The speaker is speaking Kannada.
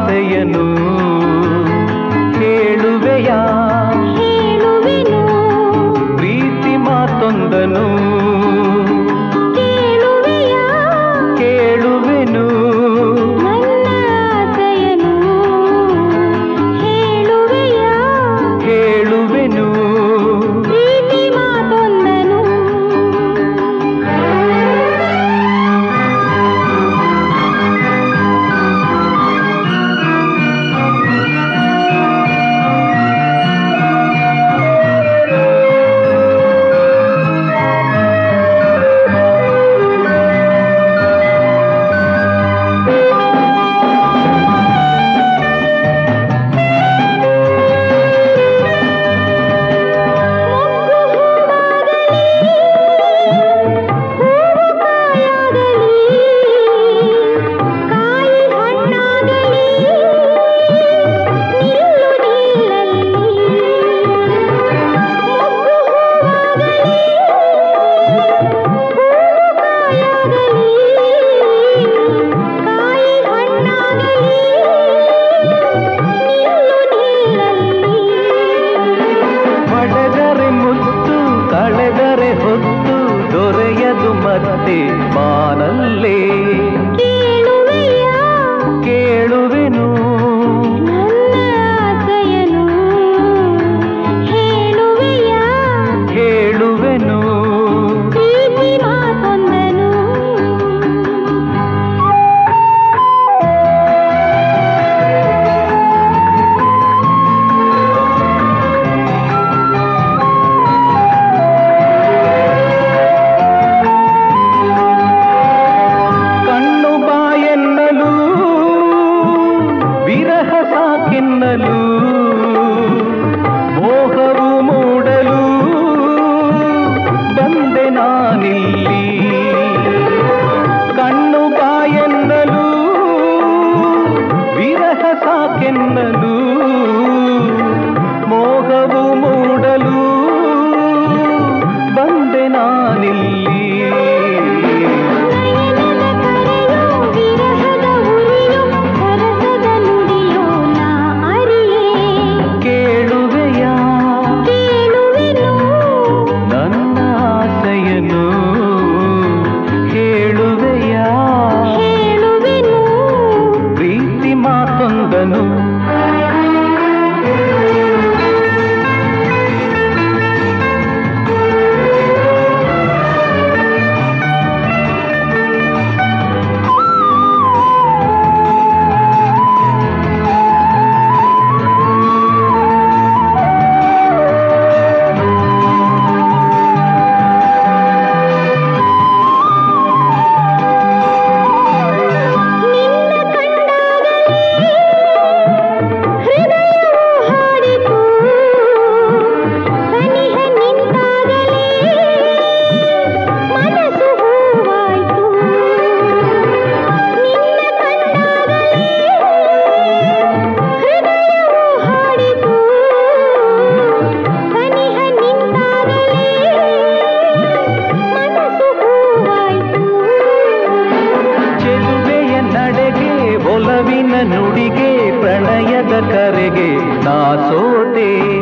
ಆಸೆಯನು ಕೇಳುವೆಯ ಹೇಳುವೆನು ಪ್ರೀತಿ ಮಾತೊಂದನು ಕೇಳುವೆಯ ಕೇಳುವೆನು ನನ್ನ ಆಸೆಯನು ಹೇಳುವೆಯ ಕೇಳುವೆನು ಪ್ರೀತಿ ಮಾತೊಂದನು ಪಡೆದರೆ ಮುತ್ತು ಕಳೆದರೆ ಹೊತ್ತು ದೊರೆಯದು ಮತ್ತೆ ಬಾನಲ್ಲೇ ಕೇಳುವೆಯಾ ಕೇಳುವೆನು ನನ್ನ ಆಸೆಯನು ಹೇಳುವೆಯಾ ಕೇಳುವೆನು ಪ್ರೀತಿ ಮಾತೊಂದನು ಕಣ್ಣು ಬಾಯೆನ್ನಲು ವಿರಹ ಸಾಕೆನ್ನಲು ಮೋಹವು ಮೂಡಲು ಬಂದೆ ನಾನಿಲ್ಲಿ ಕಣ್ಣು ಬಾಯೆನ್ನಲು ವಿರಹ ಸಾಕೆನ್ನಲು ಮೋಹವು ಮೂಡಲು ಬಂದೆ ನಾನಿಲ್ಲಿ ನಯನದ ಕರೆಯೋ ವಿರಹದ ಉರಿಯೋ ಸರಸದ ನುಡಿಯೋ ನಾ ಅರಿಯೇ ಕೇಳುವೆಯ ಕೇಳುವೆನು ನನ್ನ ಆಸೆಯನು ಹೇಳುವೆಯ ಹೇಳುವೆನು ಪ್ರೀತಿ ಮಾತೊಂದನು ನಿನ್ನ ಕಂಡಾಗಲೇ ಹೃದಯವು ಹಾಡಿತು ಸನಿಹ ನಿಂತಾಗಲೇ ಮನಸ್ಸು ಹೂವಾಯ್ತು ನಿನ್ನ ಕಂಡಾಗಲೇ ಹೃದಯವು ಹಾಡಿತು ಸನಿಹ ನಿಂತಾಗಲೇ ಮನಸ್ಸು ಹೂವಾಯ್ತು ಚೆಲುವೆಯ ನಡೆಗೆ ಒಲವಿನ ನುಡಿಗೆ ಪ್ರಣಯದ ಕರೆಗೆ ನಾ ಸೋತೆ